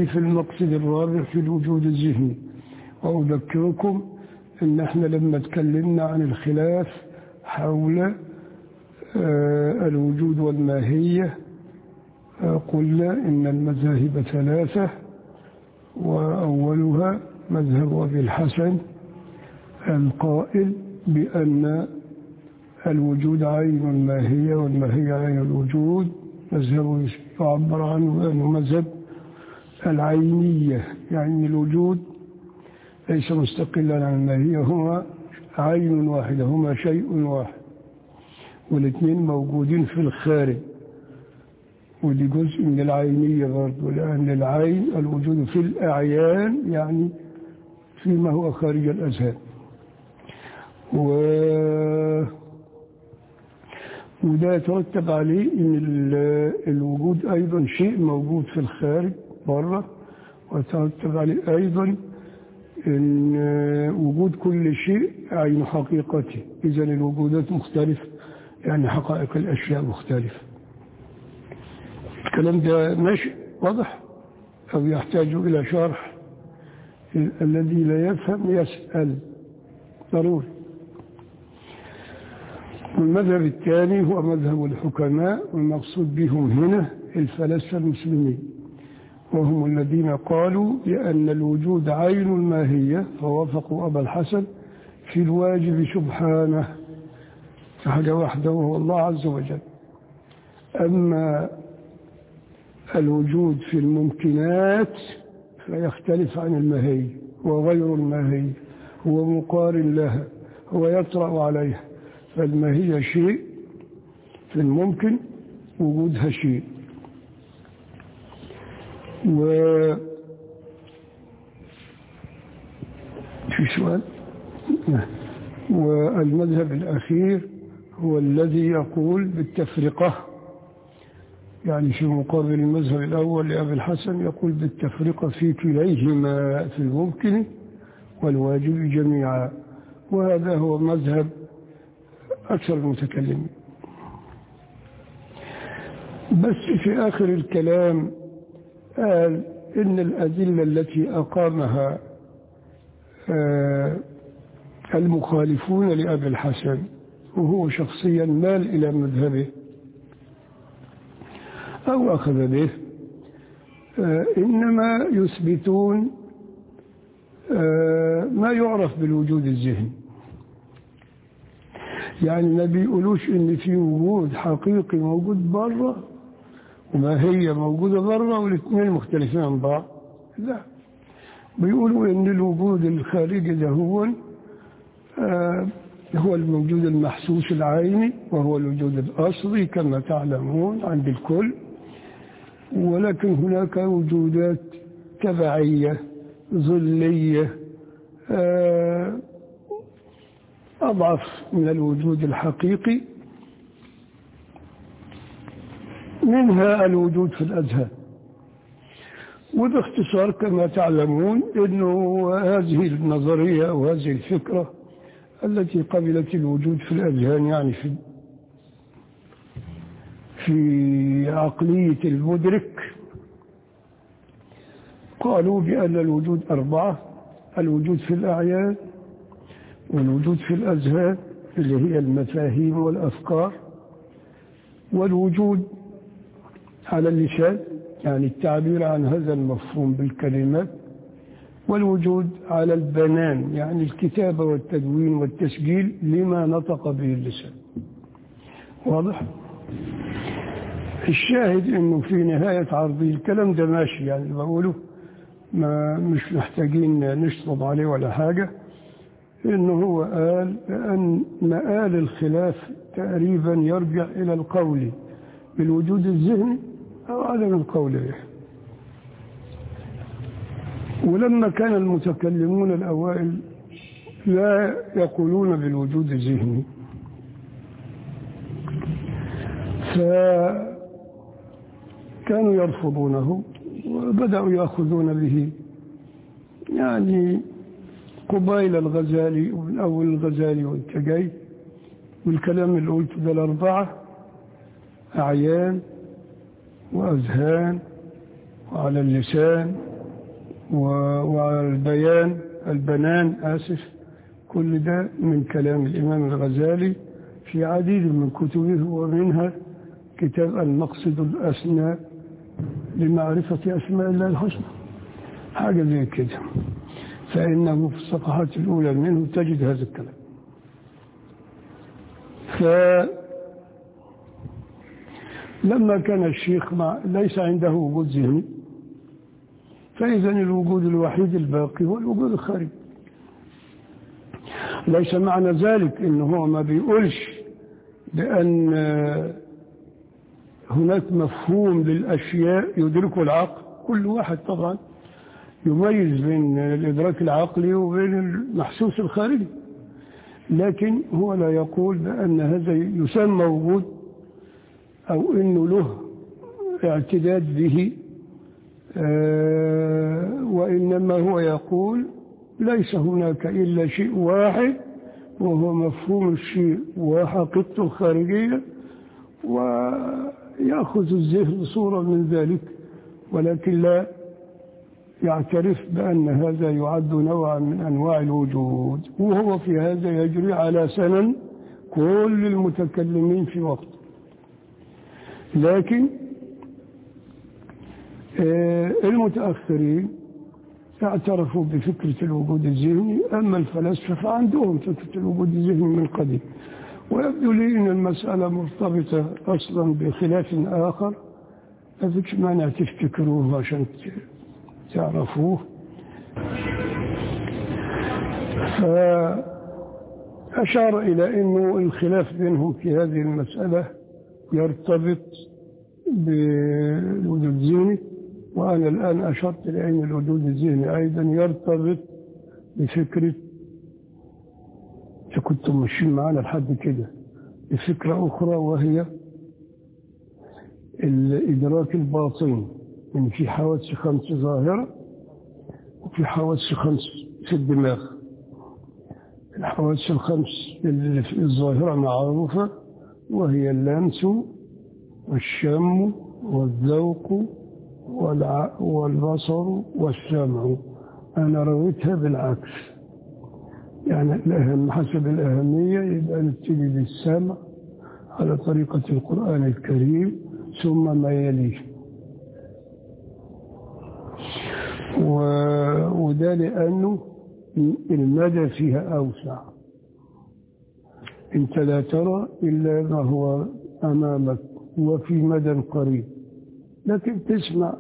دي في المقصد الرابع في الوجود الذهني وأذكركم أن احنا لما تكلمنا عن الخلاف حول آه، الوجود والماهية آه، قلنا إن المذاهب ثلاثة وأولها مذهب أبي الحسن القائل بأن الوجود عين الماهية والماهية عين الوجود مذهب يعبر عنه بأنه مذهب العينية يعني الوجود ليس مستقلا عن الماهية هما عين واحدة هما شيء واحد والاثنين موجودين في الخارج ودي جزء من العينية برضه لأن العين الوجود في الأعيان يعني فيما هو خارج الأذهان و... وده يترتب عليه ان ال- الوجود ايضا شيء موجود في الخارج بره ويترتب عليه ايضا ان وجود كل شيء عين حقيقته اذا الوجودات مختلفه يعني حقائق الاشياء مختلفه الكلام ده ماشي واضح او يحتاج الى شرح ال- الذي لا يفهم يسال ضروري والمذهب الثاني هو مذهب الحكماء والمقصود بهم هنا الفلاسفة المسلمين وهم الذين قالوا بأن الوجود عين الماهية فوافقوا أبا الحسن في الواجب سبحانه في حاجة واحدة وهو الله عز وجل أما الوجود في الممكنات فيختلف عن الماهية وغير الماهية هو مقارن لها هو يطرأ عليها فالماهية شيء في الممكن وجودها شيء و في سؤال والمذهب الأخير هو الذي يقول بالتفرقة يعني في مقابل المذهب الأول لأبي الحسن يقول بالتفرقة في كليهما في الممكن والواجب جميعا وهذا هو مذهب أكثر المتكلمين بس في آخر الكلام قال إن الأدلة التي أقامها آه، المخالفون لأبي الحسن وهو شخصيا مال إلى مذهبه أو أخذ به آه، إنما يثبتون آه، ما يعرف بالوجود الذهني يعني ما بيقولوش ان في وجود حقيقي موجود بره وما هي موجودة بره والاثنين مختلفين عن بعض لا بيقولوا ان الوجود الخارجي ده هو آه هو الموجود المحسوس العيني وهو الوجود الأصلي كما تعلمون عند الكل ولكن هناك وجودات تبعية ظلية آه أضعف من الوجود الحقيقي منها الوجود في الأذهان وباختصار كما تعلمون أنه هذه النظرية أو هذه الفكرة التي قبلت الوجود في الأذهان يعني في في عقلية المدرك قالوا بأن الوجود أربعة الوجود في الأعيان والوجود في الأذهان اللي هي المفاهيم والأفكار والوجود على اللسان يعني التعبير عن هذا المفهوم بالكلمات والوجود على البنان يعني الكتابة والتدوين والتسجيل لما نطق به اللسان واضح؟ الشاهد انه في نهاية عرضي الكلام ده ماشي يعني بقوله ما مش محتاجين نشطب عليه ولا حاجة انه هو قال ان مآل الخلاف تقريبا يرجع الى القول بالوجود الذهني او عدم القول به ولما كان المتكلمون الأوائل لا يقولون بالوجود الذهني فكانوا يرفضونه وبدأوا يأخذون به يعني قبيل الغزالي والأول الغزالي والتجي والكلام اللي قلته ده الأربعة أعيان وأذهان وعلى اللسان والبيان البنان آسف كل ده من كلام الإمام الغزالي في عديد من كتبه ومنها كتاب المقصد الأسنى لمعرفة أسماء الله الحسنى حاجة زي كده فإنه في الصفحات الأولى منه تجد هذا الكلام فلما كان الشيخ مع ليس عنده وجود ذهني فإذا الوجود الوحيد الباقي هو الوجود الخارجي ليس معنى ذلك انه هو ما بيقولش بأن هناك مفهوم للأشياء يدركه العقل كل واحد طبعا يميز بين الإدراك العقلي وبين المحسوس الخارجي لكن هو لا يقول بأن هذا يسمى وجود أو أنه له اعتداد به وإنما هو يقول ليس هناك إلا شيء واحد وهو مفهوم الشيء وحقيقته الخارجية ويأخذ الذهن صورة من ذلك ولكن لا يعترف بأن هذا يعد نوعا من أنواع الوجود وهو في هذا يجري على سنن كل المتكلمين في وقت لكن المتأخرين اعترفوا بفكرة الوجود الذهني أما الفلاسفة فعندهم فكرة الوجود الذهني من قديم ويبدو لي أن المسألة مرتبطة أصلا بخلاف آخر ما فيش مانع تفتكروه عشان تعرفوه فأشار إلى أنه الخلاف بينهم في هذه المسألة يرتبط بالوجود الذهني وأنا الآن أشرت إلى أن الوجود الذهني أيضا يرتبط بفكرة كنتم ماشيين معنا لحد كده بفكرة أخرى وهي الإدراك الباطني إن في حواس خمس ظاهرة وفي حواس خمس في الدماغ الحواس الخمس الظاهرة معروفة وهي اللمس والشم والذوق والبصر والسمع أنا رويتها بالعكس يعني الأهم حسب الأهمية يبقى نبتدي بالسمع على طريقة القرآن الكريم ثم ما يليه و... وده لأنه المدى فيها أوسع أنت لا ترى إلا ما هو أمامك وفي مدى قريب لكن تسمع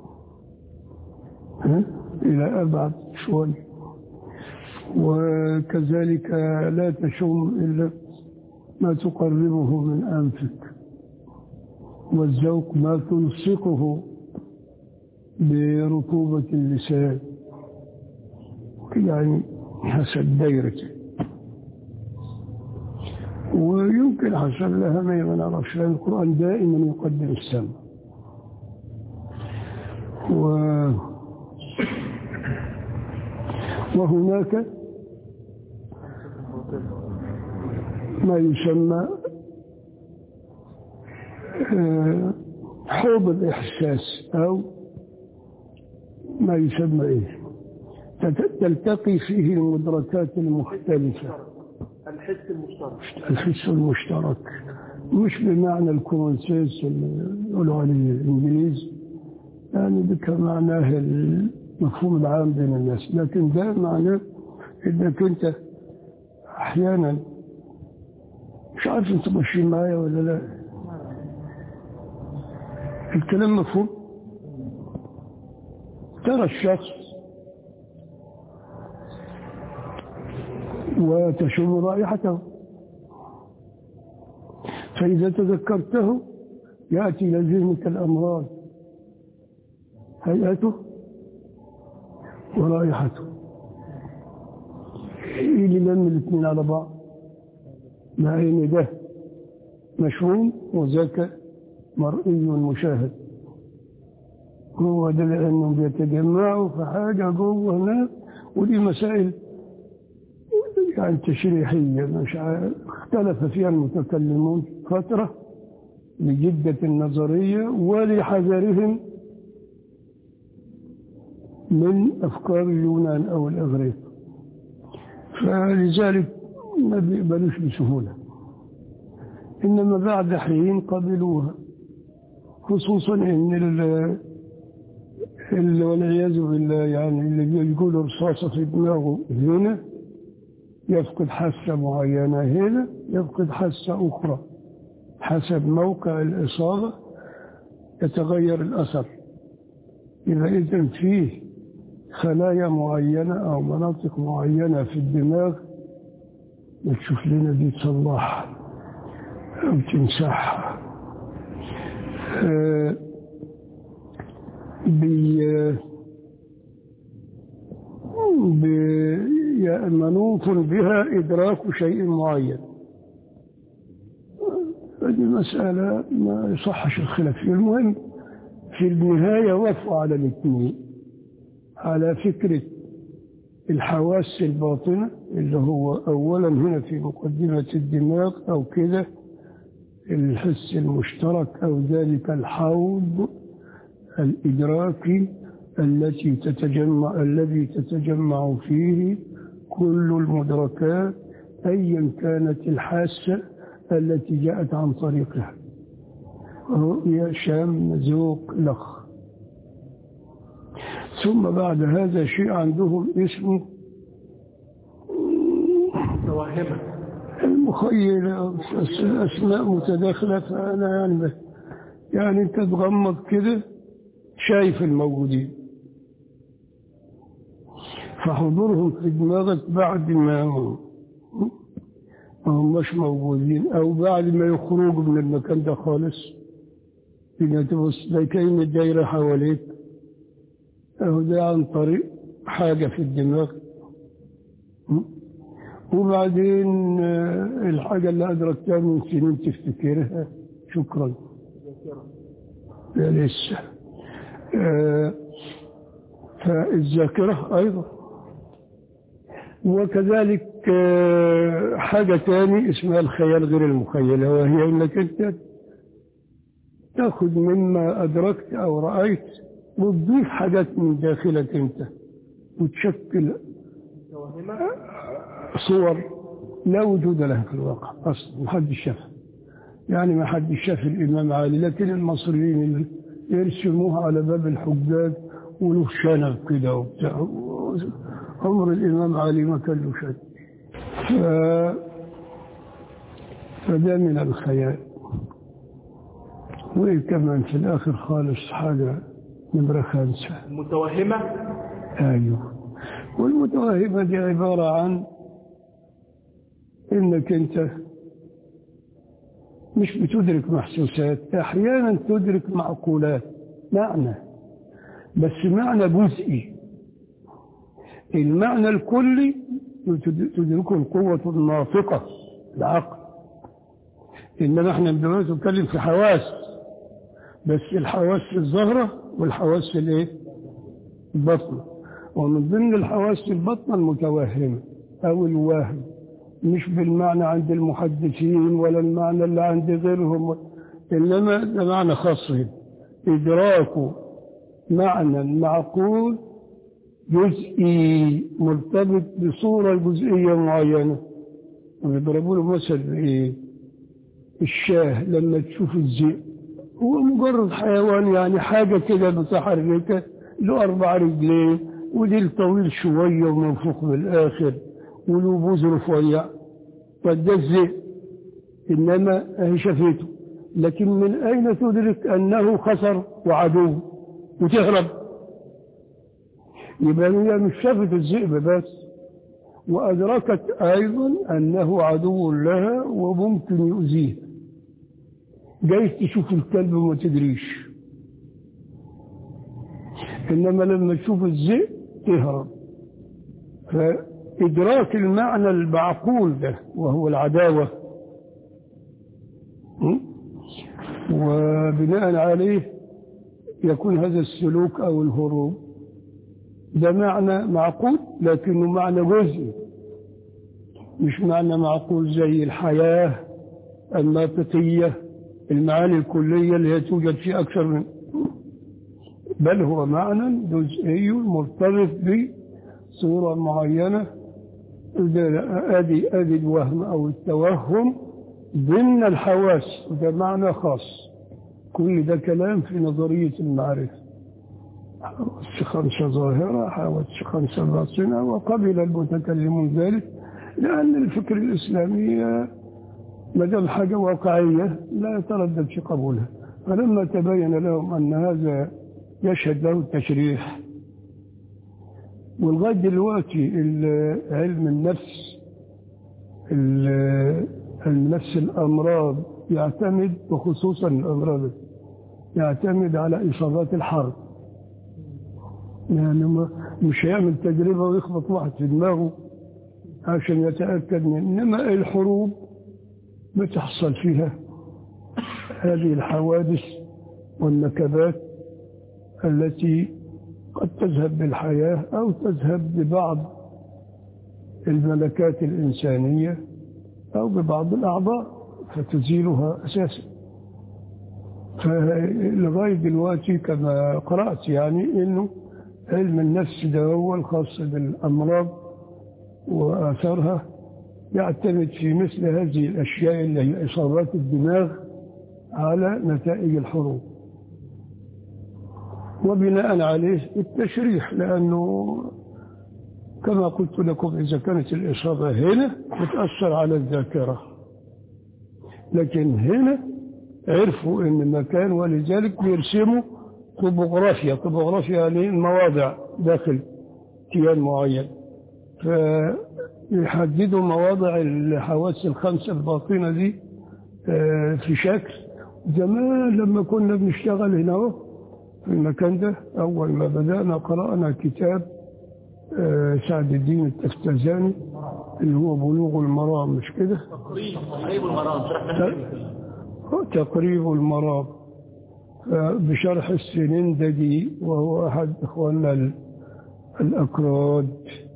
ها؟ إلى أبعد شوي وكذلك لا تشم إلا ما تقربه من أنفك والذوق ما تلصقه برطوبة اللسان يعني حسب دايرته ويمكن حسب الأهمية ما نعرفش لأن القرآن دائما يقدم السمع و وهناك ما يسمى حوض الإحساس أو ما يسمى إيه تلتقي فيه المدركات المختلفة الحس المشترك الحس المشترك مش بمعنى الكومن سنس اللي يقولوا عليه الإنجليز يعني بك معناه المفهوم العام بين الناس لكن ده معناه انك انت احيانا مش عارف انتوا ماشيين معايا ولا لا الكلام مفهوم ترى الشخص وتشم رائحته فإذا تذكرته يأتي إلى ذهنك الأمراض هيئته ورائحته ايه اللي لم الاثنين على بعض مع ان ده مشهوم وذاك مرئي مشاهد هو ده لانهم بيتجمعوا في حاجه جوه هناك ودي مسائل يعني تشريحيه مش اختلف فيها المتكلمون فتره لجده النظريه ولحذرهم من أفكار اليونان أو الإغريق فلذلك ما بيقبلوش بسهولة إنما بعد حين قبلوها خصوصا إن ال- ال- والعياذ بالله يعني اللي يقول رصاصة في دماغه هنا يفقد حاسة معينة هنا يفقد حاسة أخرى حسب موقع الإصابة يتغير الأثر إذا إذن فيه خلايا معينة أو مناطق معينة في الدماغ تشوف لنا دي تصلحها أو تمسحها آه، بي بي- يا- منوط بها إدراك شيء معين هذه مسألة ما يصحش الخلاف فيها المهم في النهاية وقفوا على الاثنين على فكرة الحواس الباطنة اللي هو أولا هنا في مقدمة الدماغ أو كده الحس المشترك أو ذلك الحوض الإدراكي التي تتجمع الذي تتجمع فيه كل المدركات أيا كانت الحاسة التي جاءت عن طريقها رؤية شم ذوق لخ ثم بعد هذا شيء عندهم اسمه متوهمة المخيلة أسماء متداخلة فأنا يعني بس يعني أنت تغمض كده شايف الموجودين فحضورهم في دماغك بعد ما ما هماش موجودين أو بعد ما يخرجوا من المكان ده خالص إذا تبص ده كأن الدايرة حواليك أهو ده عن طريق حاجة في الدماغ م? وبعدين آه، الحاجة اللي أدركتها من سنين تفتكرها شكرا لا لسه آه، فالذاكرة أيضا وكذلك آه، حاجة تاني اسمها الخيال غير المخيلة وهي انك انت تاخذ مما ادركت او رأيت وتضيف حاجات من داخلك انت وتشكل متوهمة صور لا وجود لها في الواقع اصلا ما حدش شافها يعني ما حدش شاف الامام علي لكن المصريين اللي يرسموها على باب الحجاج وله شنب كده وبتاع عمر الامام علي ما كان له شنب ف... فده من الخيال وإيه كمان في الآخر خالص حاجة نمرة خامسة متوهمة أيوه والمتوهمة دي عبارة عن إنك أنت مش بتدرك محسوسات أحيانا تدرك معقولات معنى بس معنى جزئي المعنى الكلي تد- تدركه القوة الناطقة العقل إنما احنا دلوقتي نتكلم في حواس بس الحواس الظاهرة والحواس الايه؟ البطنة ومن ضمن الحواس البطنة المتوهمة أو الواهم مش بالمعنى عند المحدثين ولا المعنى اللي عند غيرهم إنما ده معنى خاص هنا إدراك معنى معقول جزئي مرتبط بصورة جزئية معينة وبيضربوا له مثل بإيه؟ الشاه لما تشوف الذئب هو مجرد حيوان يعني حاجة كده متحركة له أربع رجلين وديل طويل شوية ومنفوخ بالآخر وله بوز رفيع فده الذئب إنما هي شافته لكن من أين تدرك أنه خسر وعدو وتهرب يبقى هي مش شافت الذئب بس وأدركت أيضا أنه عدو لها وممكن يؤذيه جايز تشوف الكلب وما تدريش إنما لما تشوف الذئب تهرب فإدراك المعنى المعقول ده وهو العداوة م? وبناء عليه يكون هذا السلوك أو الهروب ده معنى معقول لكنه معنى جزئي مش معنى معقول زي الحياة الناطقية المعاني الكلية اللي هي توجد في أكثر من بل هو معنى جزئي مرتبط بصورة معينة أدي أدي الوهم أو التوهم ضمن الحواس وده معنى خاص كل ده كلام في نظرية المعرفة خمسة ظاهرة حاولت خمسة باطنة وقبل المتكلمون ذلك لأن الفكر الإسلامي ما دام حاجة واقعية لا يتردد في قبولها فلما تبين لهم أن هذا يشهد له التشريح ولغاية دلوقتي علم النفس النفس الأمراض يعتمد وخصوصا الأمراض يعتمد على إصابات الحرب يعني مش هيعمل تجربة ويخبط واحد في دماغه عشان يتأكد من إنما الحروب بتحصل فيها هذه الحوادث والنكبات التي قد تذهب بالحياة أو تذهب ببعض الملكات الإنسانية أو ببعض الأعضاء فتزيلها أساسا فلغاية دلوقتي كما قرأت يعني أنه علم النفس ده هو الخاص بالأمراض وآثارها يعتمد في مثل هذه الأشياء اللي هي إصابات الدماغ على نتائج الحروب وبناء عليه التشريح لأنه كما قلت لكم إذا كانت الإصابة هنا بتأثر على الذاكرة لكن هنا عرفوا ان المكان ولذلك بيرسموا طبوغرافيا طبوغرافيا يعني المواضع داخل كيان معين فيحددوا مواضع الحواس الخمسة الباطنة دي في شكل زمان لما كنا بنشتغل هنا في المكان ده أول ما بدأنا قرأنا كتاب سعد الدين التفتزاني اللي هو بلوغ المرام مش كده تقريب المرام تقريب المرام بشرح السنندجي وهو أحد إخواننا الأكراد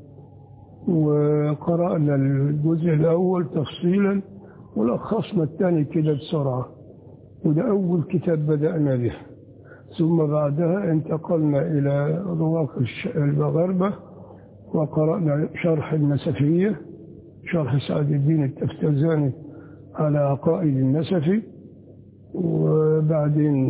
وقرأنا الجزء الأول تفصيلا ولخصنا الثاني كده بسرعة وده أول كتاب بدأنا به ثم بعدها انتقلنا إلى رواق المغاربة وقرأنا شرح النسفية شرح سعد الدين التفتزاني على عقائد النسفي وبعدين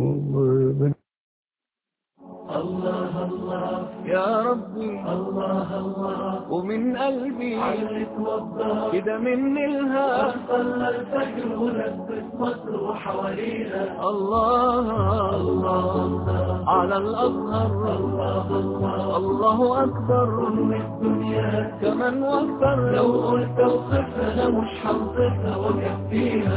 الله الله يا ربي الله الله ومن قلبي علق وضح كده من الها صلى الفجر ولبس مصر وحوالينا الله الله على الأزهر الله الله الله أكبر أم الدنيا كمان واكثر لو قلت اوصفها مش هوصفها وكفيها